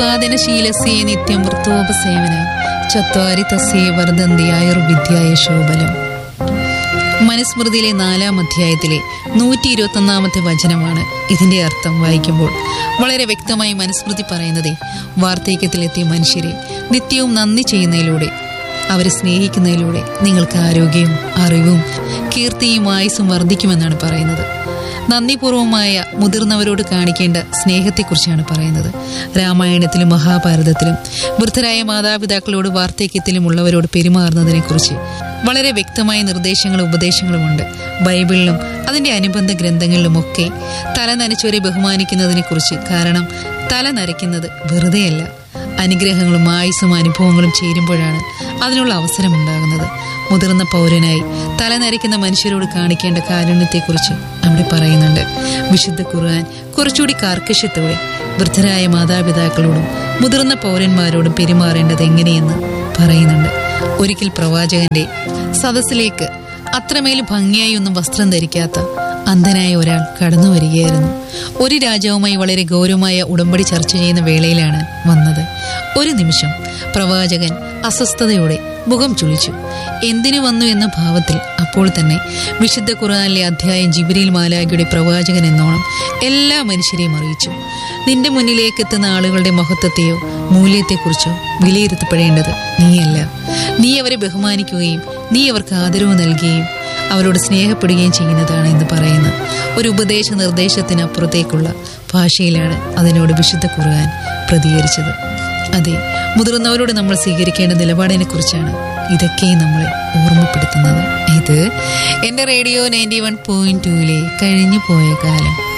അഭിവാദന ശീലസ്യേ നിത്യം വൃത്തോപസേവന ചത്വാരി തസ്യേ വർദ്ധന്തി ആയുർവിദ്യായ ശോഭലം മനുസ്മൃതിയിലെ നാലാം അധ്യായത്തിലെ നൂറ്റി ഇരുപത്തൊന്നാമത്തെ വചനമാണ് ഇതിന്റെ അർത്ഥം വായിക്കുമ്പോൾ വളരെ വ്യക്തമായി മനുസ്മൃതി പറയുന്നത് വാർദ്ധക്യത്തിലെത്തിയ മനുഷ്യരെ നിത്യവും നന്ദി ചെയ്യുന്നതിലൂടെ അവരെ സ്നേഹിക്കുന്നതിലൂടെ നിങ്ങൾക്ക് ആരോഗ്യവും അറിവും കീർത്തിയും ആയുസ്സും വർദ്ധിക്കുമെന്നാണ് പറയുന്നത് നന്ദിപൂർവമായ മുതിർന്നവരോട് കാണിക്കേണ്ട സ്നേഹത്തെക്കുറിച്ചാണ് പറയുന്നത് രാമായണത്തിലും മഹാഭാരതത്തിലും വൃദ്ധരായ മാതാപിതാക്കളോട് വാർദ്ധക്യത്തിലും ഉള്ളവരോട് പെരുമാറുന്നതിനെക്കുറിച്ച് വളരെ വ്യക്തമായ നിർദ്ദേശങ്ങളും ഉപദേശങ്ങളുമുണ്ട് ബൈബിളിലും അതിന്റെ അനുബന്ധ ഗ്രന്ഥങ്ങളിലുമൊക്കെ തല നനച്ചവരെ ബഹുമാനിക്കുന്നതിനെക്കുറിച്ച് കാരണം തല നരയ്ക്കുന്നത് വെറുതെയല്ല അനുഗ്രഹങ്ങളും ആയുസ്സും അനുഭവങ്ങളും ചേരുമ്പോഴാണ് അതിനുള്ള അവസരമുണ്ടാകുന്നത് മുതിർന്ന പൗരനായി തലനരയ്ക്കുന്ന മനുഷ്യരോട് കാണിക്കേണ്ട കാരുണ്യത്തെക്കുറിച്ച് അവിടെ പറയുന്നുണ്ട് വിശുദ്ധ ഖുർആൻ കുറച്ചുകൂടി കാർക്കശ്യത്തോടെ വൃദ്ധരായ മാതാപിതാക്കളോടും മുതിർന്ന പൗരന്മാരോടും പെരുമാറേണ്ടത് എങ്ങനെയെന്ന് പറയുന്നുണ്ട് ഒരിക്കൽ പ്രവാചകന്റെ സദസ്സിലേക്ക് അത്രമേൽ ഭംഗിയായി ഒന്നും വസ്ത്രം ധരിക്കാത്ത അന്ധനായ ഒരാൾ കടന്നു വരികയായിരുന്നു ഒരു രാജാവുമായി വളരെ ഗൗരവമായ ഉടമ്പടി ചർച്ച ചെയ്യുന്ന വേളയിലാണ് വന്നത് ഒരു നിമിഷം പ്രവാചകൻ അസ്വസ്ഥതയോടെ മുഖം ചുളിച്ചു എന്തിനു വന്നു എന്ന ഭാവത്തിൽ അപ്പോൾ തന്നെ വിശുദ്ധ ഖുർആനിലെ അധ്യായം ജിബിരിൽ മാലാഖയുടെ പ്രവാചകൻ എന്നോണം എല്ലാ മനുഷ്യരെയും അറിയിച്ചു നിന്റെ മുന്നിലേക്ക് എത്തുന്ന ആളുകളുടെ മഹത്വത്തെയോ മൂല്യത്തെക്കുറിച്ചോ വിലയിരുത്തപ്പെടേണ്ടത് നീയല്ല നീ അവരെ ബഹുമാനിക്കുകയും നീ അവർക്ക് ആദരവ് നൽകുകയും അവരോട് സ്നേഹപ്പെടുകയും ചെയ്യുന്നതാണ് എന്ന് പറയുന്ന ഒരു ഉപദേശ നിർദ്ദേശത്തിനപ്പുറത്തേക്കുള്ള ഭാഷയിലാണ് അതിനോട് വിശുദ്ധ ഖുർആൻ പ്രതികരിച്ചത് അതെ മുതിർന്നവരോട് നമ്മൾ സ്വീകരിക്കേണ്ട നിലപാടിനെ കുറിച്ചാണ് ഇതൊക്കെ നമ്മളെ ഓർമ്മപ്പെടുത്തുന്നത് ഇത് എന്റെ റേഡിയോ നയൻറ്റി വൺ പോയിന്റ് ടൂയിലെ കഴിഞ്ഞു പോയ കാലം